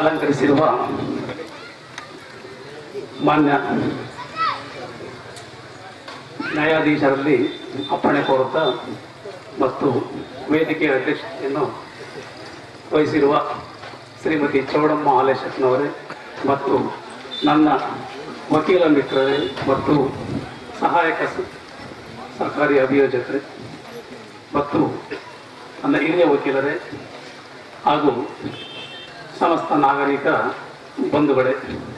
ಅಲಂಕರಿಸಿರುವ ಮಾನ್ಯ ನ್ಯಾಯಾಧೀಶರಲ್ಲಿ ಅಪ್ಪಣೆ ಕೋರುತ್ತಾ ಮತ್ತು ವೇದಿಕೆಯ ಅಧ್ಯಕ್ಷತೆಯನ್ನು ವಹಿಸಿರುವ ಶ್ರೀಮತಿ ಚೌಡಮ್ಮ ಹಾಲೇಶಪ್ಪನವರೇ ಮತ್ತು ನನ್ನ ವಕೀಲ ಮಿತ್ರರೇ ಮತ್ತು ಸಹಾಯಕ ಸ- ಸರ್ಕಾರಿ ಅಭಿಯೋಜಕರೇ ಮತ್ತು ನನ್ನ ಹಿರಿಯ ವಕೀಲರೇ ಹಾಗೂ ಸಮಸ್ತ ನಾಗರಿಕ ಬಂಧುಗಳೇ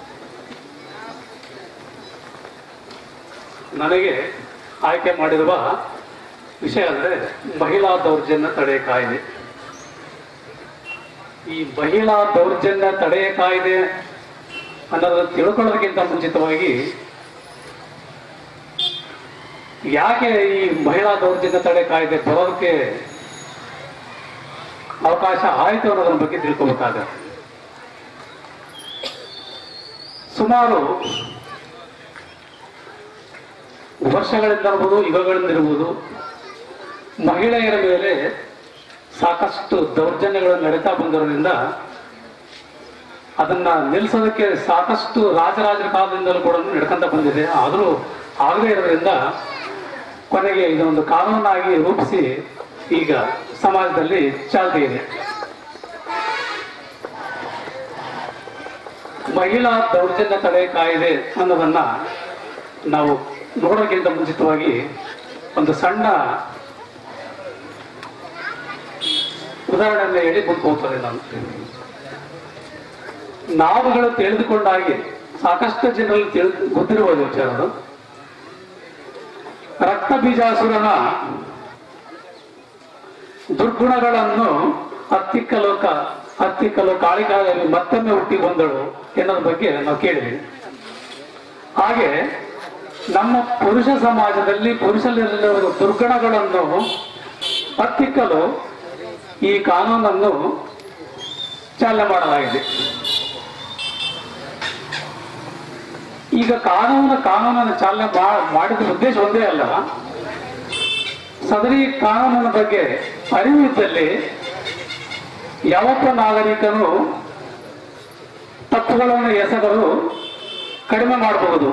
ನನಗೆ ಆಯ್ಕೆ ಮಾಡಿರುವ ವಿಷಯ ಅಂದರೆ ಮಹಿಳಾ ದೌರ್ಜನ್ಯ ತಡೆ ಕಾಯ್ದೆ ಈ ಮಹಿಳಾ ದೌರ್ಜನ್ಯ ತಡೆ ಕಾಯ್ದೆ ಅನ್ನೋದನ್ನು ತಿಳ್ಕೊಳ್ಳೋದಕ್ಕಿಂತ ಮುಂಚಿತವಾಗಿ ಯಾಕೆ ಈ ಮಹಿಳಾ ದೌರ್ಜನ್ಯ ತಡೆ ಕಾಯ್ದೆ ಬರೋದಕ್ಕೆ ಅವಕಾಶ ಆಯಿತು ಅನ್ನೋದ್ರ ಬಗ್ಗೆ ತಿಳ್ಕೊಬೇಕಾಗ ಸುಮಾರು ವರ್ಷಗಳಿಂದ ಇರ್ಬೋದು ಯುಗಗಳಿಂದ ಇರ್ಬೋದು ಮಹಿಳೆಯರ ಮೇಲೆ ಸಾಕಷ್ಟು ದೌರ್ಜನ್ಯಗಳು ನಡೀತಾ ಬಂದಿರೋದ್ರಿಂದ ಅದನ್ನ ನಿಲ್ಲಿಸೋದಕ್ಕೆ ಸಾಕಷ್ಟು ರಾಜರಾಜರ ಕಾಲದಿಂದಲೂ ಕೂಡ ನಡ್ಕೊಂತ ಬಂದಿದೆ ಆದರೂ ಆಗದೇ ಇರೋದ್ರಿಂದ ಕೊನೆಗೆ ಇದೊಂದು ಕಾನೂನಾಗಿ ರೂಪಿಸಿ ಈಗ ಸಮಾಜದಲ್ಲಿ ಚಾಲ್ತಿ ಇದೆ ಮಹಿಳಾ ದೌರ್ಜನ್ಯ ತಡೆ ಕಾಯ್ದೆ ಅನ್ನೋದನ್ನ ನಾವು ನೋಡೋಕ್ಕಿಂತ ಮುಂಚಿತವಾಗಿ ಒಂದು ಸಣ್ಣ ಉದಾಹರಣೆಯನ್ನು ಹೇಳಿ ಮುಂದೆ ಹೋಗ್ತದೆ ನಾನು ನಾವುಗಳು ತಿಳಿದುಕೊಂಡಾಗಿ ಸಾಕಷ್ಟು ಜನರಲ್ಲಿ ತಿಳಿ ಗೊತ್ತಿರುವುದು ವಿಚಾರಗಳು ರಕ್ತ ಬೀಜಾಸುರನ ದುರ್ಗುಣಗಳನ್ನು ಹತ್ತಿಕ್ಕಲೋಕ ಹತ್ತಿಕ್ಕಲು ಕಾಳಿಕಾದಲ್ಲಿ ಮತ್ತೊಮ್ಮೆ ಹುಟ್ಟಿ ಬಂದಳು ಎನ್ನೋದ್ರ ಬಗ್ಗೆ ನಾವು ಕೇಳಿದ್ವಿ ಹಾಗೆ ನಮ್ಮ ಪುರುಷ ಸಮಾಜದಲ್ಲಿ ಪುರುಷರಲ್ಲಿರುವ ದುರ್ಗುಣಗಳನ್ನು ಹತ್ತಿಕ್ಕಲು ಈ ಕಾನೂನನ್ನು ಚಾಲನೆ ಮಾಡಲಾಗಿದೆ ಈಗ ಕಾನೂನು ಕಾನೂನನ್ನು ಚಾಲನೆ ಮಾ- ಮಾಡಿದ ಉದ್ದೇಶ ಒಂದೇ ಅಲ್ಲ ಸದರಿ ಕಾನೂನಿನ ಬಗ್ಗೆ ಅರಿವು ಇದ್ದಲ್ಲಿ ಯಾವೊಬ್ಬ ನಾಗರಿಕನು ತಪ್ಪುಗಳನ್ನು ಎಸಗಲು ಕಡಿಮೆ ಮಾಡಬಹುದು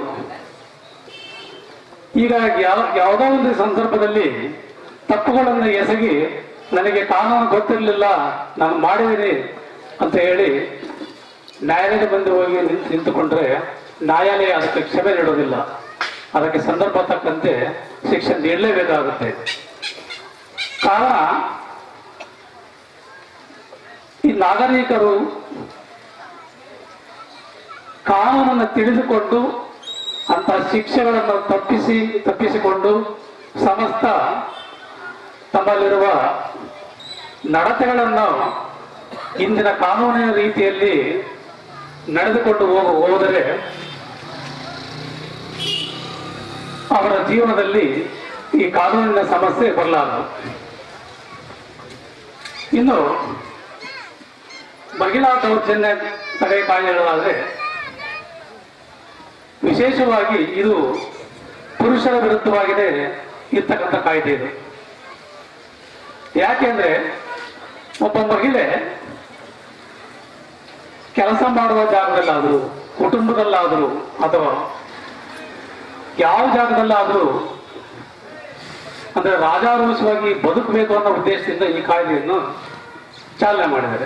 ಈಗ ಯಾವ ಯಾವುದೋ ಒಂದು ಸಂದರ್ಭದಲ್ಲಿ ತಪ್ಪುಗಳನ್ನು ಎಸಗಿ ನನಗೆ ಕಾನೂನು ಗೊತ್ತಿರಲಿಲ್ಲ ನಾನು ಮಾಡಿದ್ದೀನಿ ಅಂತ ಹೇಳಿ ನ್ಯಾಯಾಲಯದ ಮುಂದೆ ಹೋಗಿ ನಿಂತು ನಿಂತುಕೊಂಡ್ರೆ ನ್ಯಾಯಾಲಯ ಅದಕ್ಕೆ ಕ್ಷಮೆ ನೀಡೋದಿಲ್ಲ ಅದಕ್ಕೆ ಸಂದರ್ಭ ತಕ್ಕಂತೆ ಶಿಕ್ಷೆ ನೀಡಲೇಬೇಕಾಗುತ್ತೆ ಕಾರಣ ಈ ನಾಗರಿಕರು ಕಾನೂನನ್ನು ತಿಳಿದುಕೊಂಡು ಅಂತ ಶಿಕ್ಷೆಗಳನ್ನು ತಪ್ಪಿಸಿ ತಪ್ಪಿಸಿಕೊಂಡು ಸಮಸ್ತ ತಮ್ಮಲ್ಲಿರುವ ನಡತೆಗಳನ್ನು ಇಂದಿನ ಕಾನೂನಿನ ರೀತಿಯಲ್ಲಿ ನಡೆದುಕೊಂಡು ಹೋಗ ಹೋದರೆ ಅವರ ಜೀವನದಲ್ಲಿ ಈ ಕಾನೂನಿನ ಸಮಸ್ಯೆ ಬರಲಾರದು ಇನ್ನು ಮಹಿಳಾ ದೌರ್ಜನ್ಯ ತಡೆ ಕಾಯ್ದೆಗಳಾದರೆ ವಿಶೇಷವಾಗಿ ಇದು ಪುರುಷರ ವಿರುದ್ಧವಾಗಿದೆ ಇರ್ತಕ್ಕಂಥ ಕಾಯ್ದೆ ಇದು ಯಾಕೆಂದ್ರೆ ಒಬ್ಬ ಮಹಿಳೆ ಕೆಲಸ ಮಾಡುವ ಜಾಗದಲ್ಲಾದರೂ ಕುಟುಂಬದಲ್ಲಾದರೂ ಅಥವಾ ಯಾವ ಜಾಗದಲ್ಲಾದರೂ ಅಂದ್ರೆ ರಾಜಾರೋಷವಾಗಿ ಬದುಕಬೇಕು ಅನ್ನೋ ಉದ್ದೇಶದಿಂದ ಈ ಕಾಯ್ದೆಯನ್ನು ಚಾಲನೆ ಮಾಡಿದ್ದಾರೆ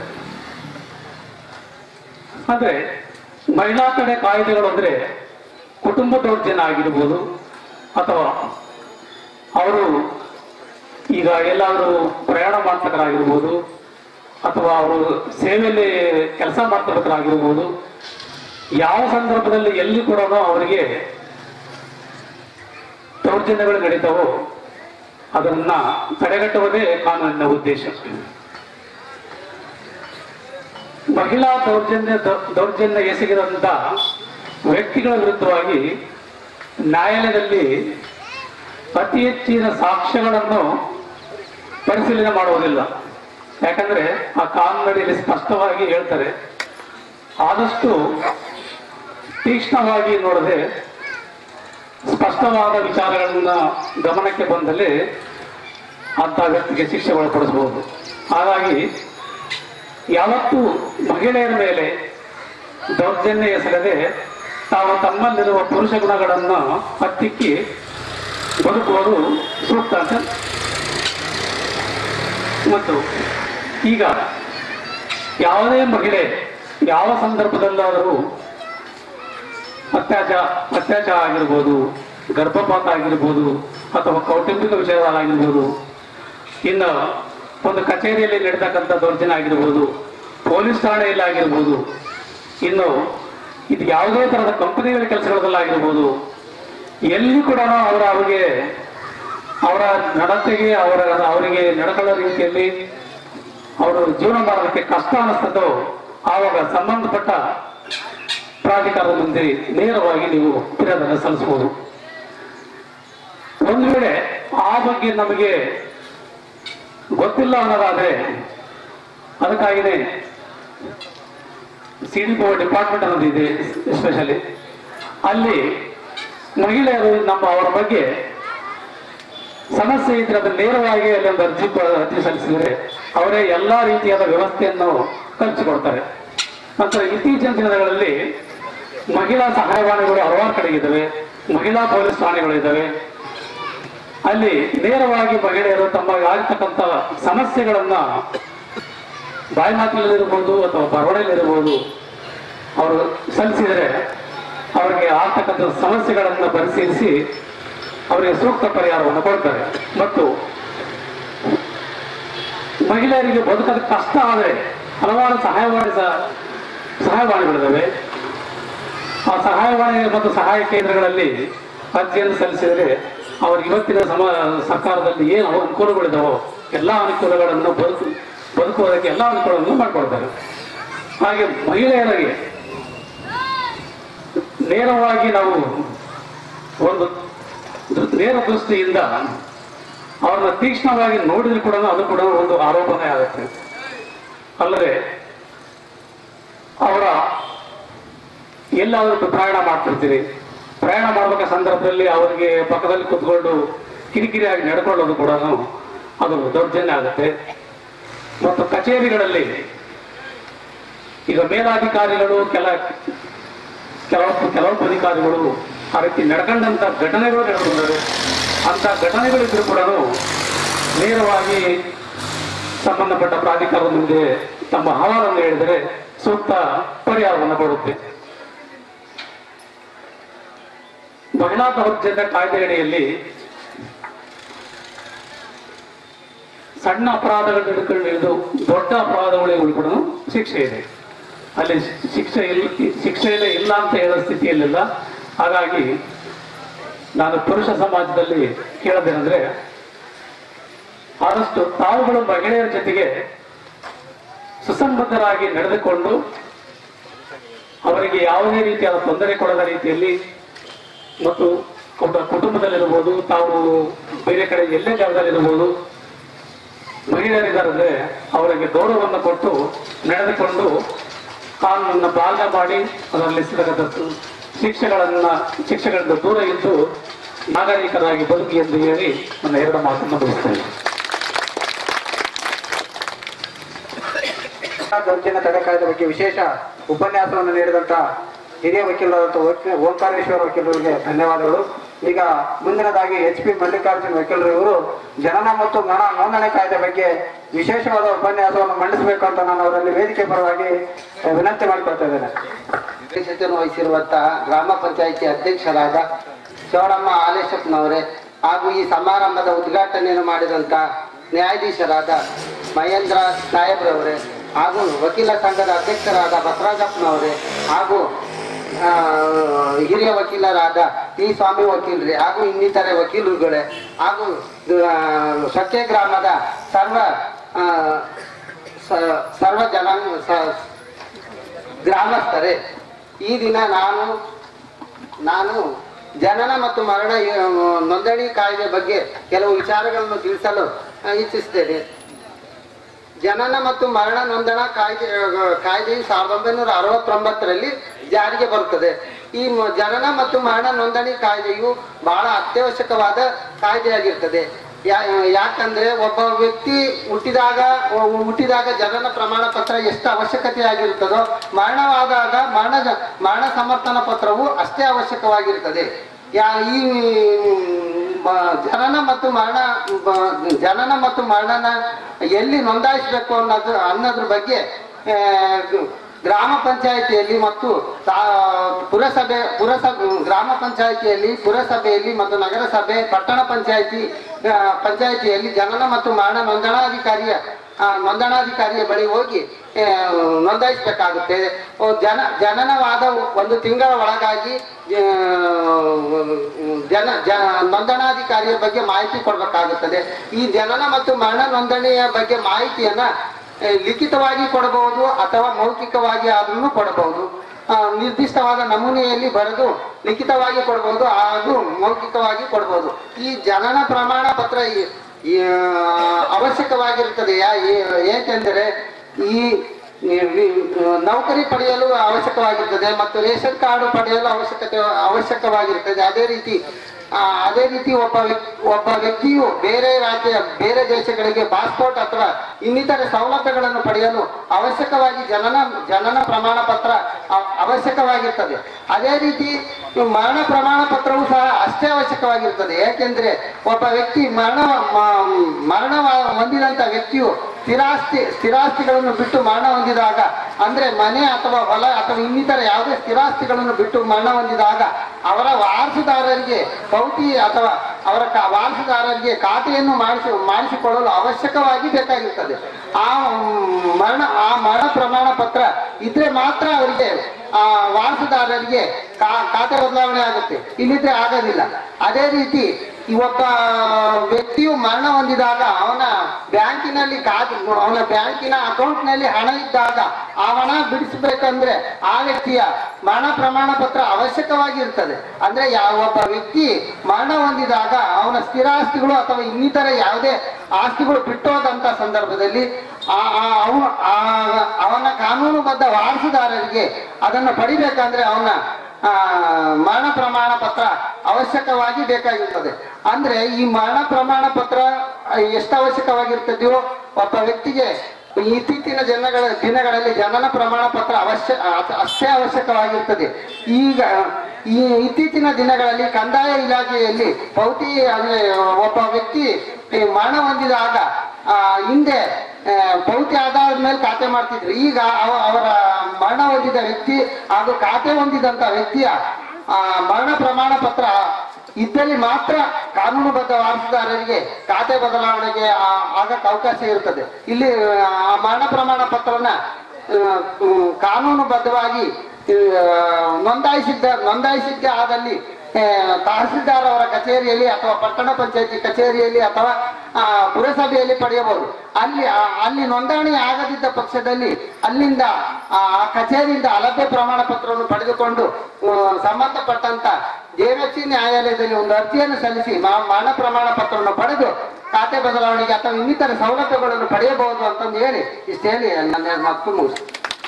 ಅಂದ್ರೆ ಮಹಿಳಾ ತಡೆ ಕಾಯ್ದೆಗಳು ಅಂದ್ರೆ ಕುಟುಂಬ ದೌರ್ಜನ್ಯ ಆಗಿರ್ಬೋದು ಅಥವಾ ಅವರು ಈಗ ಎಲ್ಲಾದರೂ ಪ್ರಯಾಣ ಮಾಡ್ತಕ್ಕರಾಗಿರ್ಬೋದು ಅಥವಾ ಅವರು ಸೇವೆಯಲ್ಲಿ ಕೆಲಸ ಮಾಡ್ತಕ್ಕರಾಗಿರ್ಬೋದು ಯಾವ ಸಂದರ್ಭದಲ್ಲಿ ಎಲ್ಲಿ ಕೂಡ ಅವರಿಗೆ ದೌರ್ಜನ್ಯಗಳು ನಡೀತಾವೋ ಅದನ್ನ ತಡೆಗಟ್ಟುವುದೇ ಕಾನೂನಿನ ಉದ್ದೇಶ ಮಹಿಳಾ ದೌರ್ಜನ್ಯ ದೌ- ದೌರ್ಜನ್ಯ ಎಸಗಿದಂತ ವ್ಯಕ್ತಿಗಳ ವಿರುದ್ಧವಾಗಿ ನ್ಯಾಯಾಲಯದಲ್ಲಿ ಅತಿ ಹೆಚ್ಚಿನ ಸಾಕ್ಷ್ಯಗಳನ್ನು ಪರಿಶೀಲನೆ ಮಾಡುವುದಿಲ್ಲ ಯಾಕಂದ್ರೆ ಆ ಕಾನೂನಿನಲ್ಲಿ ಸ್ಪಷ್ಟವಾಗಿ ಹೇಳ್ತಾರೆ ಆದಷ್ಟು ತೀಕ್ಷ್ಣವಾಗಿ ನೋಡದೆ ಸ್ಪಷ್ಟವಾದ ವಿಚಾರಗಳನ್ನ ಗಮನಕ್ಕೆ ಬಂದಲ್ಲಿ ಅಂತ ವ್ಯಕ್ತಿಗೆ ಶಿಕ್ಷೆ ಒಳಪಡಿಸಬಹುದು ಹಾಗಾಗಿ ಯಾವತ್ತೂ ಮಹಿಳೆಯರ ಮೇಲೆ ದೌರ್ಜನ್ಯ ಎಸಗದೆ ತಾವು ತಮ್ಮಲ್ಲಿರುವ ಪುರುಷ ಗುಣಗಳನ್ನು ಹತ್ತಿಕ್ಕಿ ಬದುಕುವುದು ಸೂಕ್ತ ಅಂತ ಮತ್ತು ಈಗ ಯಾವುದೇ ಮಹಿಳೆ ಯಾವ ಸಂದರ್ಭದಲ್ಲಾದರೂ ಅತ್ಯಾಚಾರ ಅತ್ಯಾಚಾರ ಆಗಿರ್ಬೋದು ಗರ್ಭಪಾತ ಆಗಿರ್ಬೋದು ಅಥವಾ ಕೌಟುಂಬಿಕ ವಿಷಯಗಳಾಗಿರ್ಬೋದು ಇನ್ನು ಒಂದು ಕಚೇರಿಯಲ್ಲಿ ನಡೆತಕ್ಕಂಥ ದೌರ್ಜನ್ಯ ಆಗಿರ್ಬೋದು ಪೊಲೀಸ್ ಠಾಣೆಯಲ್ಲಿ ಆಗಿರ್ಬೋದು ಇನ್ನು ಇದು ಯಾವುದೇ ಥರದ ಕಂಪನಿಗಳ ಕೆಲಸಗಳಲ್ಲಾಗಿರ್ಬೋದು ಎಲ್ಲಿ ಕೂಡ ಅವರ ಅವರಿಗೆ ಅವರ ನಡತೆಗೆ ಅವರ ಅವರಿಗೆ ನಡ್ಕೊಳ್ಳೋ ರೀತಿಯಲ್ಲಿ ಅವರು ಜೀವನ ಮಾಡೋದಕ್ಕೆ ಕಷ್ಟ ಅನಿಸ್ತದೋ ಆವಾಗ ಸಂಬಂಧಪಟ್ಟ ಪ್ರಾಧಿಕಾರದ ಮುಂದೆ ನೇರವಾಗಿ ನೀವು ಫಿರ್ಯಾದನ್ನು ಸಲ್ಲಿಸಬಹುದು ಒಂದು ವೇಳೆ ಆ ಬಗ್ಗೆ ನಮಗೆ ಗೊತ್ತಿಲ್ಲ ಅನ್ನೋದಾದ್ರೆ ಅದಕ್ಕಾಗಿನೇ ಸಿ ಡಿ ಡಿಪಾರ್ಟ್ಮೆಂಟ್ ಅನ್ನೋದು ಇದೆ ಎಸ್ಪೆಷಲಿ ಅಲ್ಲಿ ಮಹಿಳೆಯರು ನಮ್ಮ ಅವರ ಬಗ್ಗೆ ಸಮಸ್ಯೆ ಇದ್ರೆ ಅದನ್ನು ನೇರವಾಗಿ ಅಲ್ಲಿ ಒಂದು ಅರ್ಜಿ ಪ- ಅರ್ಜಿ ಸಲ್ಲಿಸಿದರೆ ಅವರೇ ಎಲ್ಲಾ ರೀತಿಯಾದ ವ್ಯವಸ್ಥೆಯನ್ನು ಕಲ್ಪಿಸಿಕೊಡ್ತಾರೆ ನಂತರ ಇತ್ತೀಚಿನ ದಿನಗಳಲ್ಲಿ ಮಹಿಳಾ ಸಹಾಯವಾಣಿಗಳು ಹಲವಾರು ಕಡೆ ಇದ್ದಾವೆ ಮಹಿಳಾ ಪೊಲೀಸ್ ಠಾಣೆಗಳು ಇದ್ದಾವೆ ಅಲ್ಲಿ ನೇರವಾಗಿ ಮಹಿಳೆಯರು ತಮಗೆ ಆಗತಕ್ಕಂಥ ಸಮಸ್ಯೆಗಳನ್ನ ಬಾಯಿ ಮಾತಿನಲ್ಲಿರ್ಬೋದು ಅಥವಾ ಬರವಣಿಗೆಯಲ್ಲಿರ್ಬೋದು ಅವರು ಸಲ್ಲಿಸಿದರೆ ಅವರಿಗೆ ಆಗ್ತಕ್ಕಂಥ ಸಮಸ್ಯೆಗಳನ್ನು ಪರಿಶೀಲಿಸಿ ಅವರಿಗೆ ಸೂಕ್ತ ಪರಿಹಾರವನ್ನು ಕೊಡ್ತಾರೆ ಮತ್ತು ಮಹಿಳೆಯರಿಗೆ ಬದುಕೋದು ಕಷ್ಟ ಆದರೆ ಹಲವಾರು ಸಹಾಯವಾಣಿ ಸಹ- ಸಹಾಯವಾಣಿಗಳಿದ್ದಾವೆ ಆ ಸಹಾಯವಾಣಿ ಮತ್ತು ಸಹಾಯ ಕೇಂದ್ರಗಳಲ್ಲಿ ಅರ್ಜಿಯನ್ನು ಸಲ್ಲಿಸಿದರೆ ಅವ್ರಿಗೆ ಇವತ್ತಿನ ಸಮ ಸರ್ಕಾರದಲ್ಲಿ ಏನು ಅನುಕೂಲಗಳಿದಾವೋ ಎಲ್ಲ ಅನುಕೂಲಗಳನ್ನು ಬದುಕು ಬದುಕುವುದಕ್ಕೆ ಎಲ್ಲ ಅನುಕೂಲಗಳನ್ನು ಮಾಡಿಕೊಡ್ತಾರೆ ಹಾಗೆ ಮಹಿಳೆಯರಿಗೆ ನೇರವಾಗಿ ನಾವು ಒಂದು ದೃ- ನೇರ ದೃಷ್ಟಿಯಿಂದ ಅವ್ರನ್ನ ತೀಕ್ಷ್ಣವಾಗಿ ನೋಡಿದ್ರು ಕೂಡ ಅದು ಕೂಡ ಒಂದು ಆರೋಪನೇ ಆಗುತ್ತೆ ಅಲ್ಲದೆ ಅವರ ಎಲ್ಲಾದರೂ ಪ್ರಯಾಣ ಮಾಡ್ತಿರ್ತೀರಿ ಪ್ರಯಾಣ ಮಾಡಬೇಕ ಸಂದರ್ಭದಲ್ಲಿ ಅವರಿಗೆ ಪಕ್ಕದಲ್ಲಿ ಕುತ್ಕೊಂಡು ಕಿರಿಕಿರಿಯಾಗಿ ನಡ್ಕೊಳ್ಳೋದು ಕೂಡ ಅದು ದೌರ್ಜನ್ಯ ಆಗುತ್ತೆ ಮತ್ತು ಕಚೇರಿಗಳಲ್ಲಿ ಈಗ ಮೇಲಾಧಿಕಾರಿಗಳು ಕೆಲ ಕೆಲವೊಂದು ಕೆಲವೊಂದು ಅಧಿಕಾರಿಗಳು ಆ ರೀತಿ ನಡ್ಕೊಂಡಂತ ಘಟನೆಗಳು ನಡೆದಿದ್ದಾರೆ ಅಂತ ಘಟನೆಗಳಿದ್ರು ಕೂಡ ನೇರವಾಗಿ ಸಂಬಂಧಪಟ್ಟ ಪ್ರಾಧಿಕಾರದ ಮುಂದೆ ತಮ್ಮ ಅಹವಾಲನ್ನು ಹೇಳಿದರೆ ಸೂಕ್ತ ಪರಿಹಾರವನ್ನು ಕೊಡುತ್ತೆ ಮಹಿಳಾ ದೌರ್ಜನ್ಯ ಕಾಯ್ದೆಯಡಿಯಲ್ಲಿ ಸಣ್ಣ ಅಪರಾಧಗಳು ಹಿಡ್ಕೊಂಡು ಹಿಡಿದು ದೊಡ್ಡ ಅಪರಾಧಗಳಿಗೂ ಕೂಡ ಶಿಕ್ಷೆ ಇದೆ ಅಲ್ಲಿ ಶಿಕ್ಷೆ ಇಲ್ಲ ಶಿಕ್ಷೆ ಇಲ್ಲ ಇಲ್ಲ ಅಂತ ಹೇಳೋ ಸ್ಥಿತಿಯಲ್ಲಿಲ್ಲ ಹಾಗಾಗಿ ನಾನು ಪುರುಷ ಸಮಾಜದಲ್ಲಿ ಕೇಳೋದೇನೆಂದ್ರೆ ಆದಷ್ಟು ತಾವುಗಳು ಮಹಿಳೆಯರ ಜೊತೆಗೆ ಸುಸಂಬದ್ಧರಾಗಿ ನಡೆದುಕೊಂಡು ಅವರಿಗೆ ಯಾವುದೇ ರೀತಿಯಾದ ತೊಂದರೆ ಕೊಡದ ರೀತಿಯಲ್ಲಿ ಮತ್ತು ಕುಟ- ಕುಟುಂಬದಲ್ಲಿರ್ಬೋದು ತಾವು ಬೇರೆ ಕಡೆ ಎಲ್ಲೇ ಜಾಗದಲ್ಲಿರ್ಬೋದು ಮಹಿಳೆಯರಿದ್ದಾರೆ ಅವರಿಗೆ ಗೌರವವನ್ನು ಕೊಟ್ಟು ನಡೆದುಕೊಂಡು ಕಾನೂನನ್ನು ಪಾಲನೆ ಮಾಡಿ ಅದರಲ್ಲಿ ಸಿಗತಕ್ಕಂಥ ಶಿಕ್ಷೆಗಳನ್ನ ಶಿಕ್ಷೆಗಳಿಂದ ದೂರ ಇದ್ದು ನಾಗರಿಕರಾಗಿ ಬದುಕಿ ಎಂದು ಹೇಳಿ ನನ್ನ ಎರಡು ಮಾತನ್ನು ಮುಗಿಸ್ತೇನೆ ದೌರ್ಜನ್ಯ ತಡೆ ಕಾಯ್ದೆ ಬಗ್ಗೆ ವಿಶೇಷ ಉಪನ್ಯಾಸವನ್ನು ನೀಡಿದಂತ ಹಿರಿಯ ವಕೀಲರಾದಂಥ ಓಂಕ- ಓಂಕಾರೇಶ್ವರ ವಕೀಲರಿಗೆ ಧನ್ಯವಾದಗಳು ಈಗ ಮುಂದಿನದಾಗಿ ಎಚ್ ಪಿ ಮಲ್ಲಿಕಾರ್ಜುನ್ ವಕೀಲರು ಇವರು ಜನನ ಮತ್ತು ಮರಣ ನೋಂದಣಿ ಕಾಯ್ದೆ ಬಗ್ಗೆ ವಿಶೇಷವಾದ ಉಪನ್ಯಾಸವನ್ನು ಮಂಡಿಸಬೇಕು ಅಂತ ನಾನು ಅವರಲ್ಲಿ ವೇದಿಕೆ ಪರವಾಗಿ ಅಹ್, ವಿನಂತಿ ಮಾಡಿಕೊಳ್ತಾ ಇದ್ದೇನೆ ಅಧ್ಯಕ್ಷತೆಯನ್ನು ವಹಿಸಿರುವಂತಹ ಗ್ರಾಮ ಪಂಚಾಯಿತಿ ಅಧ್ಯಕ್ಷರಾದ ಚೌಡಮ್ಮ ಆಲೇಶಪ್ಪನವರೇ ಹಾಗೂ ಈ ಸಮಾರಂಭದ ಉದ್ಘಾಟನೆಯನ್ನು ಮಾಡಿದಂಥ ನ್ಯಾಯಾಧೀಶರಾದ ಮಹೇಂದ್ರ ಸಾಹೇಬ್ರವರೇ ಹಾಗೂ ವಕೀಲ ಸಂಘದ ಅಧ್ಯಕ್ಷರಾದ ಬಸವರಾಜಪ್ಪನವರೇ ಹಾಗೂ ಆ, ಹಿರಿಯ ವಕೀಲರಾದ ಪಿ ಸ್ವಾಮಿ ವಕೀಲರೇ ಹಾಗೂ ಇನ್ನಿತರೆ ವಕೀಲರುಗಳೇ ಹಾಗೂ ಆ, ಸತ್ಯ ಗ್ರಾಮದ ಸರ್ವ ಆ, ಸ- ಸರ್ವ ಜನಾಂಗ ಸ- ಗ್ರಾಮಸ್ಥರೇ ಈ ದಿನ ನಾನು ನಾನು ಜನನ ಮತ್ತು ಮರಣ ಆ, ನೋಂದಣಿ ಕಾಯ್ದೆ ಬಗ್ಗೆ ಕೆಲವು ವಿಚಾರಗಳನ್ನು ತಿಳಿಸಲು ಆ, ಇಚ್ಛಿಸ್ತೇನೆ ಜನನ ಮತ್ತು ಮರಣ ನೋಂದಣಾ ಕಾಯ್ದೆ ಆ, ಕಾಯ್ದೆಯು ಸಾವಿರದ ಒಂಬೈನೂರ ಅರವತ್ತೊಂಬತ್ತರಲ್ಲಿ ಜಾರಿಗೆ ಬರುತ್ತದೆ ಈ ಮ- ಜನನ ಮತ್ತು ಮರಣ ನೋಂದಣಿ ಕಾಯ್ದೆಯು ಬಹಳ ಅತ್ಯವಶ್ಯಕವಾದ ಕಾಯ್ದೆಯಾಗಿರ್ತದೆ ಯಾ- ಯಾಕಂದ್ರೆ ಒಬ್ಬ ವ್ಯಕ್ತಿ ಹುಟ್ಟಿದಾಗ ಒ- ಹುಟ್ಟಿದಾಗ ಜನನ ಪ್ರಮಾಣ ಪತ್ರ ಎಷ್ಟು ಅವಶ್ಯಕತೆ ಆಗಿರುತ್ತದೋ ಮರಣವಾದಾಗ ಮರಣ ಮರಣ ಸಮರ್ಥನ ಪತ್ರವು ಅಷ್ಟೇ ಅವಶ್ಯಕವಾಗಿರುತ್ತದೆ ಯಾ ಈ ಮ- ಜನನ ಮತ್ತು ಮರಣ ಬ- ಜನನ ಮತ್ತು ಮರಣನ ಎಲ್ಲಿ ನೋಂದಾಯಿಸಬೇಕು ಅನ್ನೋದು ಅನ್ನೋದ್ರ ಬಗ್ಗೆ ಆ, ಗ- ಗ್ರಾಮ ಪಂಚಾಯಿತಿಯಲ್ಲಿ ಮತ್ತು ಸಾ- ಪುರಸಭೆ ಪುರಸಭೆ ಗ್ರಾಮ ಪಂಚಾಯಿತಿಯಲ್ಲಿ ಪುರಸಭೆಯಲ್ಲಿ ಮತ್ತು ನಗರಸಭೆ ಪಟ್ಟಣ ಪಂಚಾಯಿತಿ ಆ, ಪಂಚಾಯಿತಿಯಲ್ಲಿ ಜನನ ಮತ್ತು ಮರಣ ನೋಂದಣಾಧಿಕಾರಿಯ ಆ, ನೋಂದಣಾಧಿಕಾರಿಯ ಬಳಿ ಹೋಗಿ ಆ, ನೋಂದಾಯಿಸಬೇಕಾಗುತ್ತೆ ಓ, ಜನ ಜನನವಾದ ಒಂದು ತಿಂಗಳ ಒಳಗಾಗಿ ಆ, ಜನ ಜ ನೋಂದಣಾಧಿಕಾರಿಯ ಬಗ್ಗೆ ಮಾಹಿತಿ ಕೊಡಬೇಕಾಗುತ್ತದೆ ಈ ಜನನ ಮತ್ತು ಮರಣ ನೋಂದಣಿಯ ಬಗ್ಗೆ ಮಾಹಿತಿಯನ್ನ ಆ, ಲಿಖಿತವಾಗಿ ಕೊಡಬಹುದು ಅಥವಾ ಮೌಖಿಕವಾಗಿ ಆದ್ರೂ ಕೊಡಬಹುದು ಆ, ನಿರ್ದಿಷ್ಟವಾದ ನಮೂನೆಯಲ್ಲಿ ಬರೆದು ಲಿಖಿತವಾಗಿ ಕೊಡಬಹುದು ಹಾಗೂ ಮೌಖಿಕವಾಗಿ ಕೊಡಬಹುದು ಈ ಜನನ ಪ್ರಮಾಣ ಪತ್ರ ಈ- ಈ, ಆ, ಅವಶ್ಯಕವಾಗಿರುತ್ತದೆ ಯಾ- ಏ- ಏಕೆಂದರೆ ಈ ಈ ನೌಕರಿ ಪಡೆಯಲು ಅವಶ್ಯಕವಾಗಿರ್ತದೆ ಮತ್ತು ರೇಷನ್ ಕಾರ್ಡ್ ಪಡೆಯಲು ಅವಶ್ಯಕತೆ ಅವಶ್ಯಕವಾಗಿರ್ತದೆ ಅದೇ ರೀತಿ ಆ, ಅದೇ ರೀತಿ ಒಬ್ಬ ವ್ಯಕ್ತಿ ಒಬ್ಬ ವ್ಯಕ್ತಿಯು ಬೇರೆ ರಾಜ್ಯ ಬೇರೆ ದೇಶಗಳಿಗೆ ಪಾಸ್ಪೋರ್ಟ್ ಅಥವಾ ಇನ್ನಿತರೆ ಸೌಲಭ್ಯಗಳನ್ನು ಪಡೆಯಲು ಅವಶ್ಯಕವಾಗಿ ಜನನ ಜನನ ಪ್ರಮಾಣ ಪತ್ರ ಅ- ಅವಶ್ಯಕವಾಗಿರ್ತದೆ ಅದೇ ರೀತಿ ಮರಣ ಪ್ರಮಾಣ ಪತ್ರವು ಸಹ ಅಷ್ಟೇ ಅವಶ್ಯಕವಾಗಿರ್ತದೆ ಯಾಕೆಂದ್ರೆ ಒಬ್ಬ ವ್ಯಕ್ತಿ ಮರಣ ಮ- ಮರಣ ಹೊಂದಿದಂತ ವ್ಯಕ್ತಿಯು ಸ್ಥಿರಾಸ್ತಿ ಸ್ಥಿರಾಸ್ತಿಗಳನ್ನು ಬಿಟ್ಟು ಮರಣ ಹೊಂದಿದಾಗ ಅಂದ್ರೆ ಮನೆ ಅಥವಾ ಹೊಲ ಅಥವಾ ಇನ್ನಿತರ ಯಾವುದೇ ಸ್ಥಿರಾಸ್ತಿಗಳನ್ನು ಬಿಟ್ಟು ಮರಣ ಹೊಂದಿದಾಗ ಅವರ ವಾರಸುದಾರರಿಗೆ ಪೌತಿ ಅಥವಾ ಅವರ ಕಾ- ವಾರಸುದಾರರಿಗೆ ಖಾತೆಯನ್ನು ಮಾಡಿಸಿ ಮಾಡಿಸಿಕೊಳ್ಳಲು ಅವಶ್ಯಕವಾಗಿ ಬೇಕಾಗಿರ್ತದೆ ಆ ಮ್, ಮರಣ ಆ ಮರಣ ಪ್ರಮಾಣ ಪತ್ರ ಇದ್ರೆ ಮಾತ್ರ ಅವರಿಗೆ ಆ ವಾರಸುದಾರರಿಗೆ ಕಾ- ಖಾತೆ ಬದಲಾವಣೆ ಆಗುತ್ತೆ ಇಲ್ಲಿದ್ರೆ ಆಗೋದಿಲ್ಲ ಅದೇ ರೀತಿ ಈ ಒಬ್ಬ ವ್ಯಕ್ತಿಯು ಮರಣ ಹೊಂದಿದಾಗ ಅವನ ಬ್ಯಾಂಕಿನಲ್ಲಿ ಖಾತೆ ಅವನ ಬ್ಯಾಂಕಿನ ಅಕೌಂಟ್ನಲ್ಲಿ ಹಣ ಇದ್ದಾಗ ಆ ಹಣ ಬಿಡಿಸಬೇಕಂದ್ರೆ ಆ ವ್ಯಕ್ತಿಯ ಮರಣ ಪ್ರಮಾಣ ಪತ್ರ ಅವಶ್ಯಕವಾಗಿರ್ತದೆ ಅಂದ್ರೆ ಯಾವ ಒಬ್ಬ ವ್ಯಕ್ತಿ ಮರಣ ಹೊಂದಿದಾಗ ಅವನ ಸ್ಥಿರಾಸ್ತಿಗಳು ಅಥವಾ ಇನ್ನಿತರ ಯಾವುದೇ ಆಸ್ತಿಗಳು ಬಿಟ್ಟೋದಂತ ಸಂದರ್ಭದಲ್ಲಿ ಆ ಆ- ಅವ- ಆ- ಅವನ ಕಾನೂನುಬದ್ಧ ವಾರಸುದಾರರಿಗೆ ಅದನ್ನು ಪಡಿಬೇಕಂದ್ರೆ ಅವನ ಆ, ಮರಣ ಪ್ರಮಾಣ ಪತ್ರ ಅವಶ್ಯಕವಾಗಿ ಬೇಕಾಗಿರ್ತದೆ ಅಂದ್ರೆ ಈ ಮರಣ ಪ್ರಮಾಣ ಪತ್ರ ಎಷ್ಟು ಅವಶ್ಯಕವಾಗಿರ್ತದೆಯೋ ಒಬ್ಬ ವ್ಯಕ್ತಿಗೆ ಇತ್ತೀಚಿನ ಜನಗಳ ದಿನಗಳಲ್ಲಿ ಜನನ ಪ್ರಮಾಣ ಪತ್ರ ಅವಶ್ಯ ಅ- ಅಷ್ಟೇ ಅವಶ್ಯಕವಾಗಿರ್ತದೆ ಈಗ ಈ ಇತ್ತೀಚಿನ ದಿನಗಳಲ್ಲಿ ಕಂದಾಯ ಇಲಾಖೆಯಲ್ಲಿ ಪೌತಿ ಅಂದ್ರೆ ಒಬ್ಬ ವ್ಯಕ್ತಿ ಈ ಮರಣ ಹೊಂದಿದಾಗ ಆ, ಹಿಂದೆ ಆ, ಪೌತಿ ಆಧಾರದ ಮೇಲೆ ಖಾತೆ ಮಾಡ್ತಿದ್ರು ಈಗ ಅವ- ಅವರ ಮರಣ ಹೊಂದಿದ ವ್ಯಕ್ತಿ ಹಾಗೂ ಖಾತೆ ಹೊಂದಿದಂತ ವ್ಯಕ್ತಿಯ ಆ, ಮರಣ ಪ್ರಮಾಣ ಪತ್ರ ಇದ್ದಲ್ಲಿ ಮಾತ್ರ ಕಾನೂನುಬದ್ಧ ವಾರಸುದಾರರಿಗೆ ಖಾತೆ ಬದಲಾವಣೆಗೆ ಆ- ಆಗಕ್ಕೆ ಅವಕಾಶ ಇರುತ್ತದೆ ಇಲ್ಲಿ ಆ ಮರಣ ಪ್ರಮಾಣ ಪತ್ರವನ್ನ ಆ, ಉಮ್, ಕಾನೂನುಬದ್ಧವಾಗಿ ಆ, ನೋಂದಾಯಿಸಿದ್ದ ನೋಂದಾಯಿಸಿದ್ದೇ ಆದಲ್ಲಿ ಆ, ತಹಸೀಲ್ದಾರ್ ಅವರ ಕಚೇರಿಯಲ್ಲಿ ಅಥವಾ ಪಟ್ಟಣ ಪಂಚಾಯತಿ ಕಚೇರಿಯಲ್ಲಿ ಅಥವಾ ಆ, ಪುರಸಭೆಯಲ್ಲಿ ಪಡೆಯಬಹುದು ಅಲ್ಲಿ ಆ- ಅಲ್ಲಿ ನೋಂದಣಿ ಆಗದಿದ್ದ ಪಕ್ಷದಲ್ಲಿ ಅಲ್ಲಿಂದ ಆ ಆ ಕಚೇರಿಯಿಂದ ಅಲಭ್ಯ ಪ್ರಮಾಣ ಪತ್ರವನ್ನು ಪಡೆದುಕೊಂಡು ಆ, ಸಂಬಂಧಪಟ್ಟಂತ ಜೆಎಂಎಫ್ಸಿ ನ್ಯಾಯಾಲಯದಲ್ಲಿ ಒಂದು ಅರ್ಜಿಯನ್ನು ಸಲ್ಲಿಸಿ ಮಾ- ಮರಣ ಪ್ರಮಾಣ ಪತ್ರವನ್ನು ಪಡೆದು ಖಾತೆ ಬದಲಾವಣೆಗೆ ಅಥವಾ ಇನ್ನಿತರ ಸೌಲಭ್ಯಗಳನ್ನು ಪಡೆಯಬಹುದು ಅಂತಂದು ಹೇಳಿ ಇಷ್ಟು ಹೇಳಿ ನನ್ನ ಮತ್ತು ಮುಗಿಸಿ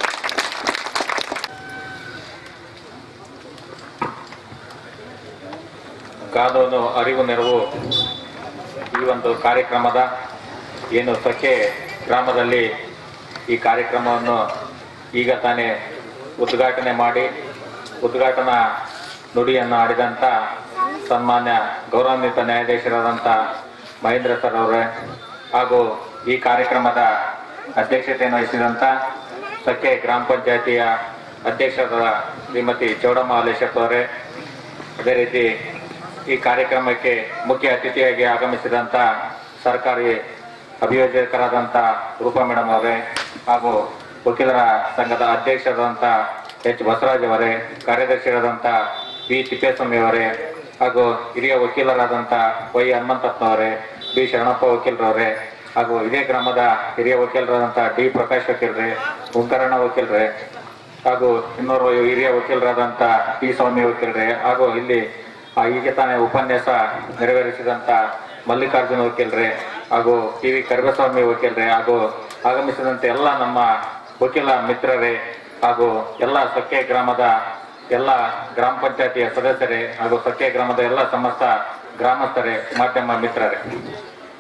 ಕಾನೂನು ಅರಿವು ನೆರವು ಈ ಒಂದು ಕಾರ್ಯಕ್ರಮದ ಏನು ಸಖೆ ಗ್ರಾಮದಲ್ಲಿ ಈ ಕಾರ್ಯಕ್ರಮವನ್ನು ಈಗ ತಾನೇ ಉದ್ಘಾಟನೆ ಮಾಡಿ ಉದ್ಘಾಟನಾ ನುಡಿಯನ್ನು ಆಡಿದಂಥ ಸನ್ಮಾನ್ಯ ಗೌರವಾನ್ವಿತ ನ್ಯಾಯಾಧೀಶರಾದಂಥ ಮಹೇಂದ್ರ ಸರ್ ಅವರೇ ಹಾಗೂ ಈ ಕಾರ್ಯಕ್ರಮದ ಅಧ್ಯಕ್ಷತೆಯನ್ನು ವಹಿಸಿದಂಥ ಸಖೆ ಗ್ರಾಮ ಪಂಚಾಯತಿಯ ಅಧ್ಯಕ್ಷರಾದ ಶ್ರೀಮತಿ ಚೌಡಮ್ಮ ಹಾಲೇಶಪ್ಪ ಅವರೇ ಅದೇ ರೀತಿ ಈ ಕಾರ್ಯಕ್ರಮಕ್ಕೆ ಮುಖ್ಯ ಅತಿಥಿಯಾಗಿ ಆಗಮಿಸಿದಂಥ ಸರ್ಕಾರಿ ಅಭಿಯೋಜಕರಾದಂಥ ರೂಪಾ ಮೇಡಮ್ ಅವರೇ ಹಾಗೂ ವಕೀಲರ ಸಂಘದ ಅಧ್ಯಕ್ಷರಾದಂಥ ಎಚ್ ಬಸವರಾಜ್ ಅವರೇ ಕಾರ್ಯದರ್ಶಿಯಾದಂಥ ಬಿ ತಿಪ್ಪೇಸ್ವಾಮಿ ಅವರೇ ಹಾಗೂ ಹಿರಿಯ ವಕೀಲರಾದಂಥ ವೈ ಹನುಮಂತಪ್ಪನವರೇ ಬಿ ಶರಣಪ್ಪ ವಕೀಲರವರೇ ಹಾಗೂ ಇದೇ ಗ್ರಾಮದ ಹಿರಿಯ ವಕೀಲರಾದಂಥ ಡಿ ಪ್ರಕಾಶ್ ವಕೀಲರೇ ಓಂಕಾರಣ್ಣ ವಕೀಲರೇ ಹಾಗೂ ಇನ್ನೋರ್ವ ಹಿರಿಯ ವಕೀಲರಾದಂಥ ಟಿ ಸ್ವಾಮಿ ವಕೀಲರೇ ಹಾಗೂ ಇಲ್ಲಿ ಆ, ಈಗ ತಾನೇ ಉಪನ್ಯಾಸ ನೆರವೇರಿಸಿದಂಥ ಮಲ್ಲಿಕಾರ್ಜುನ ವಕೀಲರೇ ಹಾಗೂ ಟಿ ವಿ ಕರಿಬಸ್ವಾಮಿ ವಕೀಲರೇ ಹಾಗೂ ಆಗಮಿಸಿದಂತೆ ಎಲ್ಲ ನಮ್ಮ ವಕೀಲ ಮಿತ್ರರೇ ಹಾಗೂ ಎಲ್ಲ ಸೊಕ್ಕೆ ಗ್ರಾಮದ ಎಲ್ಲ ಗ್ರಾಮ ಪಂಚಾಯತಿಯ ಸದಸ್ಯರೇ ಹಾಗೂ ಸೊಕ್ಕೆ ಗ್ರಾಮದ ಎಲ್ಲ ಸಮಸ್ತ ಗ್ರಾಮಸ್ಥರೇ ಮಾಧ್ಯಮ ಮಿತ್ರರೇ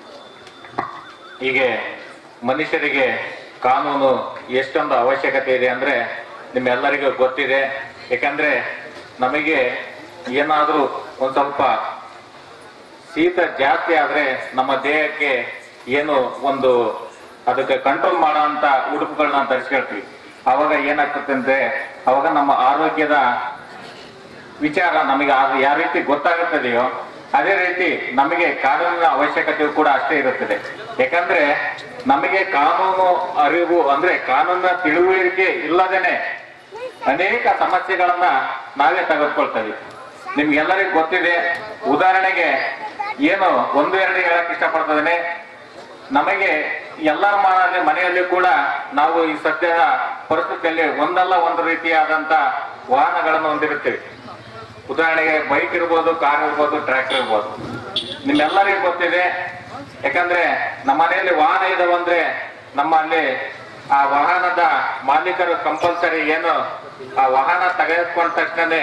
ಹೀಗೆ ಮನುಷ್ಯರಿಗೆ ಕಾನೂನು ಎಷ್ಟೊಂದು ಅವಶ್ಯಕತೆ ಇದೆ ಅಂದ್ರೆ ನಿಮ್ಮೆಲ್ಲರಿಗೂ ಗೊತ್ತಿದೆ ಯಾಕಂದ್ರೆ ನಮಗೆ ಏನಾದರೂ ಒಂದು ಸ್ವಲ್ಪ ಶೀತ ಜಾಸ್ತಿ ಆದ್ರೆ ನಮ್ಮ ದೇಹಕ್ಕೆ ಏನು ಒಂದು ಅದಕ್ಕೆ ಕಂಟ್ರೋಲ್ ಮಾಡೋ ಅಂತ ಉಡುಪುಗಳನ್ನ ಧರಿಸ್ಕೊಳ್ತೀವಿ ಅವಾಗ ಏನಾಗ್ತದೆ ಅಂದ್ರೆ ಅವಾಗ ನಮ್ಮ ಆರೋಗ್ಯದ ವಿಚಾರ ನಮಗೆ ಅದು ಯಾವ ರೀತಿ ಗೊತ್ತಾಗುತ್ತದೆಯೋ ಅದೇ ರೀತಿ ನಮಗೆ ಕಾನೂನಿನ ಅವಶ್ಯಕತೆಯು ಕೂಡ ಅಷ್ಟೇ ಇರುತ್ತದೆ ಯಾಕಂದ್ರೆ ನಮಗೆ ಕಾನೂನು ಅರಿವು ಅಂದ್ರೆ ಕಾನೂನಿನ ತಿಳುವಳಿಕೆ ಇಲ್ಲದೇನೆ ಅನೇಕ ಸಮಸ್ಯೆಗಳನ್ನ ನಾವೇ ತೆಗೆದುಕೊಳ್ತೇವೆ ನಿಮ್ಗೆಲ್ಲರಿಗೂ ಗೊತ್ತಿದೆ ಉದಾಹರಣೆಗೆ ಏನು ಒಂದು ಎರಡು ಹೇಳಕ್ ಇಷ್ಟಪಡ್ತದೇನೆ ನಮಗೆ ಎಲ್ಲರ ಮನೆ ಮನೆಯಲ್ಲಿ ಕೂಡ ನಾವು ಈ ಸದ್ಯದ ಪರಿಸ್ಥಿತಿಯಲ್ಲಿ ಒಂದಲ್ಲ ಒಂದು ರೀತಿಯಾದಂತ ವಾಹನಗಳನ್ನು ಹೊಂದಿರುತ್ತೇವೆ ಉದಾಹರಣೆಗೆ ಬೈಕ್ ಇರ್ಬೋದು ಕಾರ್ ಇರ್ಬೋದು ಟ್ರ್ಯಾಕ್ಟರ್ ಇರ್ಬೋದು ನಿಮ್ಮೆಲ್ಲರಿಗೂ ಗೊತ್ತಿದೆ ಯಾಕಂದ್ರೆ ನಮ್ಮ ಮನೆಯಲ್ಲಿ ವಾಹನ ಇದಾವಂದ್ರೆ ನಮ್ಮಲ್ಲಿ ಆ ವಾಹನದ ಮಾಲೀಕರು ಕಂಪಲ್ಸರಿ ಏನು ಆ ವಾಹನ ತೆಗೆದುಕೊಂಡ ತಕ್ಷಣನೇ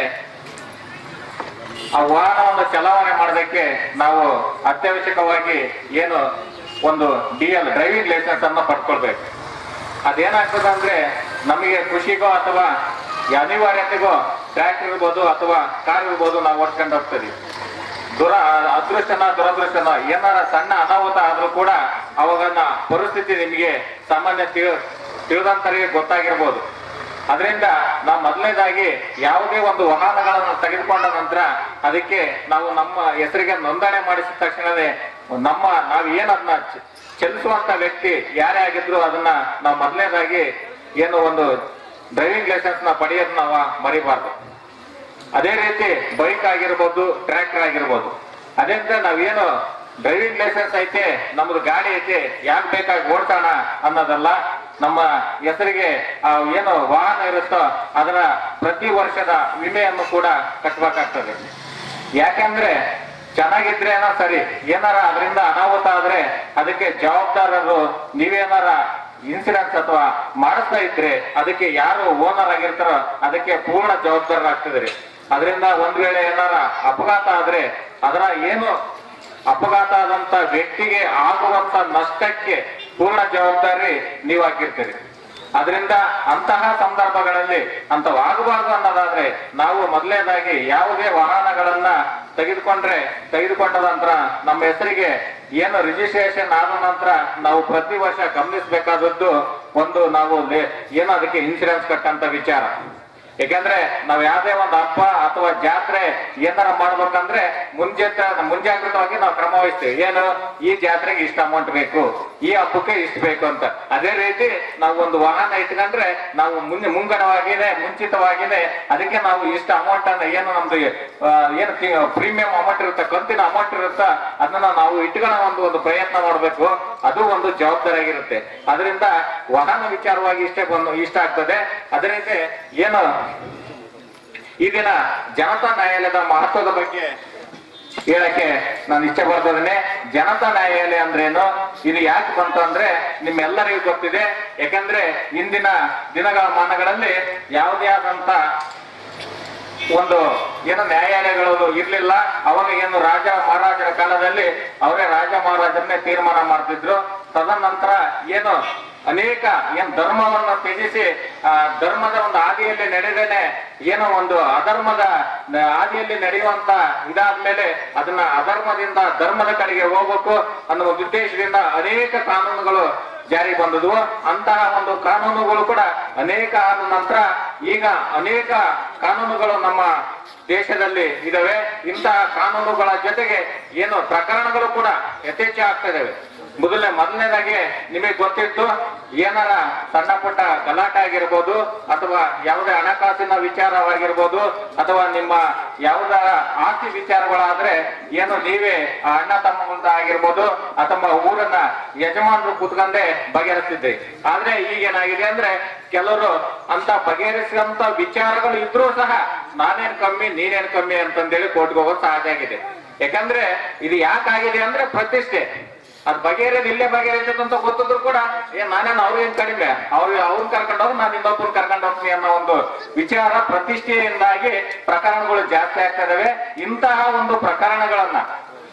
ಆ ವಾಹನವನ್ನು ಚಲಾವಣೆ ಮಾಡೋದಕ್ಕೆ ನಾವು ಅತ್ಯವಶ್ಯಕವಾಗಿ ಏನು ಒಂದು ಡಿ ಎಲ್ ಡ್ರೈವಿಂಗ್ ಲೈಸೆನ್ಸ್ ಅನ್ನ ಪಡ್ಕೊಳ್ಬೇಕು ಅದೇನಾಗ್ತದೆ ಅಂದ್ರೆ ನಮಗೆ ಖುಷಿಗೋ ಅಥವಾ ಈ ಅನಿವಾರ್ಯತೆಗೋ ಟ್ರ್ಯಾಕ್ಟರ್ ಇರ್ಬೋದು ಅಥವಾ ಕಾರ್ ಇರ್ಬೋದು ನಾವು ಓಡ್ಕೊಂಡು ಹೋಗ್ತೀವಿ ದುರ ಅದೃಷ್ಟನ ದುರದೃಷ್ಟನ ಏನಾರ ಸಣ್ಣ ಅನಾಹುತ ಆದ್ರೂ ಕೂಡ ಅವಾಗನ್ನ ಪರಿಸ್ಥಿತಿ ನಿಮಗೆ ಸಾಮಾನ್ಯ ತಿಳ್ ತಿಳಿದಂತರಿಗೆ ಗೊತ್ತಾಗಿರ್ಬೋದು ಅದರಿಂದ ನಾವು ಮೊದಲನೇದಾಗಿ ಯಾವುದೇ ಒಂದು ವಾಹನಗಳನ್ನು ತೆಗೆದುಕೊಂಡ ನಂತರ ಅದಕ್ಕೆ ನಾವು ನಮ್ಮ ಹೆಸರಿಗೆ ನೋಂದಣಿ ಮಾಡಿಸಿದ ತಕ್ಷಣವೇ ನಮ್ಮ ನಾವು ಏನದನ್ನ ಚಲಿಸುವಂತ ವ್ಯಕ್ತಿ ಯಾರೇ ಆಗಿದ್ರು ಅದನ್ನ ನಾವು ಮೊದಲನೇದಾಗಿ ಏನು ಒಂದು ಡ್ರೈವಿಂಗ್ ಲೈಸೆನ್ಸ್ ನ ಪಡೆಯೋದು ನಾವು ಮರಿಬಾರ್ದು ಅದೇ ರೀತಿ ಬೈಕ್ ಆಗಿರ್ಬೋದು ಟ್ರ್ಯಾಕ್ಟರ್ ಆಗಿರ್ಬೋದು ಅದೇ ಅಂತ ನಾವೇನು ಡ್ರೈವಿಂಗ್ ಲೈಸೆನ್ಸ್ ಐತೆ ನಮ್ದು ಗಾಡಿ ಐತೆ ಯಾಕೆ ಬೇಕಾಗಿ ಓಡ್ಸೋಣ ಅನ್ನೋದಲ್ಲ ನಮ್ಮ ಹೆಸರಿಗೆ ಆ ಏನು ವಾಹನ ಇರುತ್ತೋ ಅದರ ಪ್ರತಿ ವರ್ಷದ ವಿಮೆಯನ್ನು ಕೂಡ ಕಟ್ಟಬೇಕಾಗ್ತದೆ ಯಾಕಂದ್ರೆ ಚೆನ್ನಾಗಿದ್ರೇನೋ ಸರಿ ಏನಾರ ಅದರಿಂದ ಅನಾಹುತ ಆದ್ರೆ ಅದಕ್ಕೆ ಜವಾಬ್ದಾರರು ನೀವೇನಾರ ಇನ್ಸೂರೆನ್ಸ್ ಅಥವಾ ಮಾಡಿಸ್ತಾ ಇದ್ರೆ ಅದಕ್ಕೆ ಯಾರು ಓನರ್ ಆಗಿರ್ತಾರೋ ಅದಕ್ಕೆ ಪೂರ್ಣ ಜವಾಬ್ದಾರರಾಗ್ತಿದ್ರಿ ಅದರಿಂದ ಒಂದ್ ವೇಳೆ ಏನಾರ ಅಪಘಾತ ಆದ್ರೆ ಅದರ ಏನು ಅಪಘಾತ ಆದಂತ ವ್ಯಕ್ತಿಗೆ ಆಗುವಂತ ನಷ್ಟಕ್ಕೆ ಪೂರ್ಣ ಜವಾಬ್ದಾರಿ ನೀವು ಹಾಕಿರ್ತೀರಿ ಅದರಿಂದ ಅಂತಹ ಸಂದರ್ಭಗಳಲ್ಲಿ ಅಂತವಾಗಬಾರ್ದು ಅನ್ನೋದಾದ್ರೆ ನಾವು ಮೊದಲನೇದಾಗಿ ಯಾವುದೇ ವಾಹನಗಳನ್ನ ತೆಗೆದುಕೊಂಡ್ರೆ ತೆಗೆದುಕೊಂಡ ನಂತರ ನಮ್ಮ ಹೆಸರಿಗೆ ಏನು ರಿಜಿಸ್ಟ್ರೇಷನ್ ಆದ ನಂತರ ನಾವು ಪ್ರತಿ ವರ್ಷ ಗಮನಿಸಬೇಕಾದದ್ದು ಒಂದು ನಾವು ಲೇ- ಏನು ಅದಕ್ಕೆ ಇನ್ಸೂರೆನ್ಸ್ ಕಟ್ಟಂತ ವಿಚಾರ ಯಾಕಂದ್ರೆ ನಾವ್ ಯಾವ್ದೇ ಒಂದು ಹಬ್ಬ ಅಥವಾ ಜಾತ್ರೆ ಏನಾರ ಮಾಡ್ಬೇಕಂದ್ರೆ ಮುಂಜಾಗ್ರ ಮುಂಜಾಗ್ರತವಾಗಿ ನಾವು ಕ್ರಮ ವಹಿಸ್ತೀವಿ ಏನು ಈ ಜಾತ್ರೆಗೆ ಇಷ್ಟ ಅಮೌಂಟ್ ಬೇಕು ಈ ಹಬ್ಬಕ್ಕೆ ಇಷ್ಟ ಬೇಕು ಅಂತ ಅದೇ ರೀತಿ ನಾವು ಒಂದು ವಾಹನ ಇಟ್ಕೊಂಡ್ರೆ ನಾವು ಮುಂದೆ ಮುಂಗಡವಾಗಿನೇ ಮುಂಚಿತವಾಗಿನೇ ಅದಕ್ಕೆ ನಾವು ಇಷ್ಟ ಅಮೌಂಟ್ ಅನ್ನ ಏನು ನಮ್ದು ಆ, ಏನು ಪ್ರೀಮಿಯಂ ಅಮೌಂಟ್ ಇರುತ್ತೆ ಕಂತಿನ ಅಮೌಂಟ್ ಇರುತ್ತಾ ಅದನ್ನ ನಾವು ಇಟ್ಕೊಳ್ಳೋ ಒಂದು ಒಂದು ಪ್ರಯತ್ನ ಮಾಡಬೇಕು ಅದು ಒಂದು ಜವಾಬ್ದಾರಿ ಆಗಿರುತ್ತೆ ಅದರಿಂದ ವಾಹನ ವಿಚಾರವಾಗಿ ಇಷ್ಟೇ ಬಂದು ಇಷ್ಟ ಆಗ್ತದೆ ಅದೇ ರೀತಿ ಏನು ಈ ದಿನ ಜನತಾ ನ್ಯಾಯಾಲಯದ ಮಹತ್ವದ ಬಗ್ಗೆ ಹೇಳಕ್ಕೆ ನಾನು ಇಚ್ಛೆ ಪಡ್ತಿದ್ದೇನೆ ಜನತಾ ನ್ಯಾಯಾಲಯ ಅಂದ್ರೇನು ಇದು ಯಾಕೆ ಬಂತು ಅಂದ್ರೆ ನಿಮ್ಮೆಲ್ಲರಿಗೂ ಗೊತ್ತಿದೆ ಯಾಕಂದ್ರೆ ಇಂದಿನ ದಿನಗಳ ಮಾನಗಳಲ್ಲಿ ಯಾವುದೇ ಆದಂತ ಒಂದು ಏನು ನ್ಯಾಯಾಲಯಗಳು ಇರ್ಲಿಲ್ಲ ಅವಾಗ ಏನು ರಾಜ ಮಹಾರಾಜರ ಕಾಲದಲ್ಲಿ ಅವರೇ ರಾಜ ಮಹಾರಾಜರನ್ನೇ ತೀರ್ಮಾನ ಮಾಡ್ತಿದ್ರು ತದನಂತರ ಏನು ಅನೇಕ ಏನ್ ಧರ್ಮವನ್ನ ತ್ಯಜಿಸಿ ಆ ಧರ್ಮದ ಒಂದು ಹಾದಿಯಲ್ಲಿ ನಡೆದೇನೆ ಏನೋ ಒಂದು ಅಧರ್ಮದ ನ- ಹಾದಿಯಲ್ಲಿ ನಡೆಯುವಂತ ಇದಾದ್ಮೇಲೆ ಅದನ್ನ ಅಧರ್ಮದಿಂದ ಧರ್ಮದ ಕಡೆಗೆ ಹೋಗ್ಬೇಕು ಅನ್ನೋ ಒಂದು ಉದ್ದೇಶದಿಂದ ಅನೇಕ ಕಾನೂನುಗಳು ಜಾರಿ ಬಂದವು ಅಂತಹ ಒಂದು ಕಾನೂನುಗಳು ಕೂಡ ಅನೇಕ ಆದ ನಂತರ ಈಗ ಅನೇಕ ಕಾನೂನುಗಳು ನಮ್ಮ ದೇಶದಲ್ಲಿ ಇದಾವೆ ಇಂತಹ ಕಾನೂನುಗಳ ಜೊತೆಗೆ ಏನು ಪ್ರಕರಣಗಳು ಕೂಡ ಯಥೇಚ್ಛ ಆಗ್ತಾ ಇದಾವೆ ಮೊದಲನೇ ಮೊದಲನೇದಾಗಿ ನಿಮಗೆ ಗೊತ್ತಿತ್ತು ಏನಾರ ಸಣ್ಣ ಪುಟ್ಟ ಗಲಾಟೆ ಆಗಿರ್ಬೋದು ಅಥವಾ ಯಾವುದೇ ಹಣಕಾಸಿನ ವಿಚಾರವಾಗಿರ್ಬೋದು ಅಥವಾ ನಿಮ್ಮ ಯಾವುದಾರ ಆಸ್ತಿ ವಿಚಾರಗಳಾದ್ರೆ ಏನು ನೀವೇ ಆ ಅಣ್ಣ ತಮ್ಮಂತ ಆಗಿರ್ಬೋದು ಅಥವಾ ಊರನ್ನ ಯಜಮಾನರು ಕೂತ್ಕೊಂಡೇ ಬಗೆಹರಿಸ್ತಿದ್ರಿ ಆದ್ರೆ ಈಗೇನಾಗಿದೆ ಅಂದ್ರೆ ಕೆಲವರು ಅಂತ ಬಗೆಹರಿಸಿದಂತ ವಿಚಾರಗಳು ಇದ್ರೂ ಸಹ ನಾನೇನ್ ಕಮ್ಮಿ ನೀನೇನ್ ಕಮ್ಮಿ ಅಂತಂದೇಳಿ ಕೋರ್ಟ್ಗೆ ಹೋಗೋದು ಸಹಜ ಆಗಿದೆ ಯಾಕಂದ್ರೆ ಇದು ಯಾಕಾಗಿದೆ ಅಂದ್ರೆ ಪ್ರತಿಷ್ಠೆ ಅದ್ ಬಗೆಹರಿಯೋದು ಇಲ್ಲೇ ಬಗೆಹರಿತದೆ ಅಂತ ಗೊತ್ತಿದ್ರು ಕೂಡ ಏ ನಾನೇನು ಅವ್ರಿಗೇನ್ ಕಡಿಮೆ ಅವ್ರಿಗೆ ಅವ್ರನ್ನ ಕರ್ಕೊಂಡು ಹೋಗಿ ನಾನು ಇನ್ನೊಬ್ಬರು ಕರ್ಕೊಂಡು ಹೋಗ್ತೀನಿ ಅನ್ನೋ ಒಂದು ವಿಚಾರ ಪ್ರತಿಷ್ಠೆಯಿಂದಾಗಿ ಪ್ರಕರಣಗಳು ಜಾಸ್ತಿ ಆಗ್ತಾ ಇದಾವೆ ಇಂತಹ ಒಂದು ಪ್ರಕರಣಗಳನ್ನ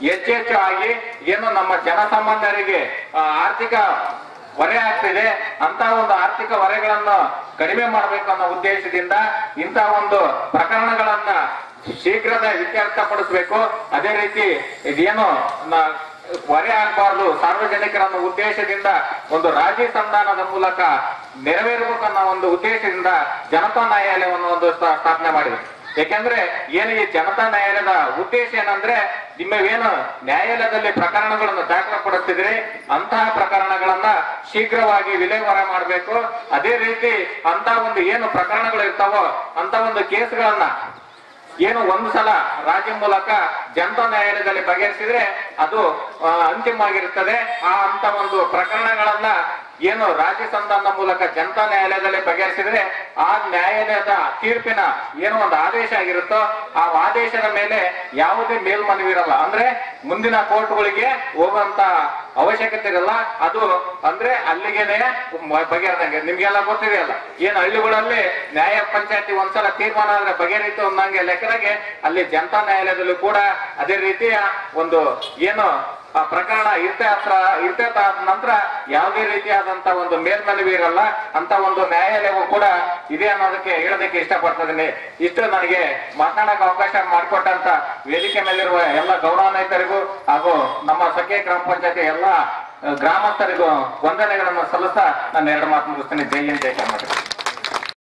ಹೆಚ್ಚು ಹೆಚ್ಚು ಆಗಿ ಏನು ನಮ್ಮ ಜನಸಾಮಾನ್ಯರಿಗೆ ಆ, ಆರ್ಥಿಕ ಹೊರೆ ಆಗ್ತಿದೆ ಅಂತ ಒಂದು ಆರ್ಥಿಕ ಹೊರೆಗಳನ್ನು ಕಡಿಮೆ ಮಾಡಬೇಕು ಅನ್ನೋ ಉದ್ದೇಶದಿಂದ ಇಂಥ ಒಂದು ಪ್ರಕರಣಗಳನ್ನ ಶೀಘ್ರದ ಇತ್ಯರ್ಥಪಡಿಸಬೇಕು ಅದೇ ರೀತಿ ಇದೇನು ನ- ಹೊರೆ ಆಗಬಾರ್ದು ಸಾರ್ವಜನಿಕರನ್ನ ಉದ್ದೇಶದಿಂದ ಒಂದು ರಾಜಿ ಸಂಧಾನದ ಮೂಲಕ ನೆರವೇರಬೇಕು ಅನ್ನೋ ಒಂದು ಉದ್ದೇಶದಿಂದ ಜನತಾ ನ್ಯಾಯಾಲಯವನ್ನು ಒಂದು ಸ್ಥಾ- ಸ್ಥಾಪನೆ ಮಾಡಿದೆ ಯಾಕೆಂದ್ರೆ ಏನು ಈ ಜನತಾ ನ್ಯಾಯಾಲಯದ ಉದ್ದೇಶ ಏನಂದ್ರೆ ನಿಮ್ಮವೇನು ನ್ಯಾಯಾಲಯದಲ್ಲಿ ಪ್ರಕರಣಗಳನ್ನು ದಾಖಲೆಪಡಿಸ್ತಿದ್ರಿ ಅಂತಹ ಪ್ರಕರಣಗಳನ್ನ ಶೀಘ್ರವಾಗಿ ವಿಲೇವಾರಿ ಮಾಡಬೇಕು ಅದೇ ರೀತಿ ಅಂತ ಒಂದು ಏನು ಪ್ರಕರಣಗಳು ಇರ್ತಾವೋ ಅಂತ ಒಂದು ಕೇಸ್ಗಳನ್ನ ಏನು ಒಂದು ಸಲ ರಾಜ್ಯ ಮೂಲಕ ಜನತಾ ನ್ಯಾಯಾಲಯದಲ್ಲಿ ಬಗೆಹರಿಸಿದ್ರೆ ಅದು ಆ, ಅಂತಿಮವಾಗಿರುತ್ತದೆ ಆ ಅಂತ ಒಂದು ಪ್ರಕರಣಗಳನ್ನ ಏನು ರಾಜ್ಯ ಸಂಧಾನದ ಮೂಲಕ ಜನತಾ ನ್ಯಾಯಾಲಯದಲ್ಲಿ ಬಗೆಹರಿಸಿದ್ರೆ ಆ ನ್ಯಾಯಾಲಯದ ತೀರ್ಪಿನ ಏನು ಒಂದು ಆದೇಶ ಆಗಿರುತ್ತೋ ಆ ಆದೇಶದ ಮೇಲೆ ಯಾವುದೇ ಮೇಲ್ಮನವಿ ಇರಲ್ಲ ಅಂದ್ರೆ ಮುಂದಿನ ಕೋರ್ಟ್ಗಳಿಗೆ ಹೋಗುವಂತ ಅವಶ್ಯಕತೆ ಇರಲ್ಲ ಅದು ಅಂದ್ರೆ ಅಲ್ಲಿಗೆನೆ ಮ- ಬಗೆಹರಿದಂಗೆ ನಿಮ್ಗೆಲ್ಲ ಗೊತ್ತಿದೆಯಲ್ಲ ಏನು ಹಳ್ಳಿಗಳಲ್ಲಿ ನ್ಯಾಯ ಪಂಚಾಯತಿ ಒಂದ್ಸಲ ತೀರ್ಮಾನ ಆದ್ರೆ ಬಗೆಹರಿತು ಅನ್ನಂಗೆ ಲೆಕ್ಕದಾಗೆ ಅಲ್ಲಿ ಜನತಾ ನ್ಯಾಯಾಲಯದಲ್ಲೂ ಕೂಡ ಅದೇ ರೀತಿಯ ಒಂದು ಏನು ಆ ಪ್ರಕರಣ ಇತ್ಯರ್ಥ ಇತ್ಯರ್ಥ ಆದ ನಂತರ ಯಾವುದೇ ರೀತಿಯಾದಂತ ಒಂದು ಮೇಲ್ಮನವಿ ಇರಲ್ಲ ಅಂತ ಒಂದು ನ್ಯಾಯಾಲಯವು ಕೂಡ ಇದೆ ಅನ್ನೋದಕ್ಕೆ ಹೇಳೋದಕ್ಕೆ ಇಷ್ಟಪಡ್ತಿದ್ದೀನಿ ಇಷ್ಟು ನನಗೆ ಮಾತನಾಡಕ್ಕೆ ಅವಕಾಶ ಮಾಡಿಕೊಟ್ಟಂತ ವೇದಿಕೆ ಮೇಲಿರುವ ಎಲ್ಲ ಗೌರವಾನ್ವಿತರಿಗೂ ಹಾಗೂ ನಮ್ಮ ಸಖೆ ಗ್ರಾಮ ಪಂಚಾಯತಿ ಎಲ್ಲ ಆ, ಗ್ರಾಮಸ್ಥರಿಗೂ ವಂದನೆಗಳನ್ನು ಸಲ್ಲಿಸ್ತಾ ನಾನು ಎರಡು ಮಾತು ಮುಗಿಸ್ತೀನಿ ಜೈ ಹಿಂದ್ ಜೈ ಕರ್ನಾಟಕ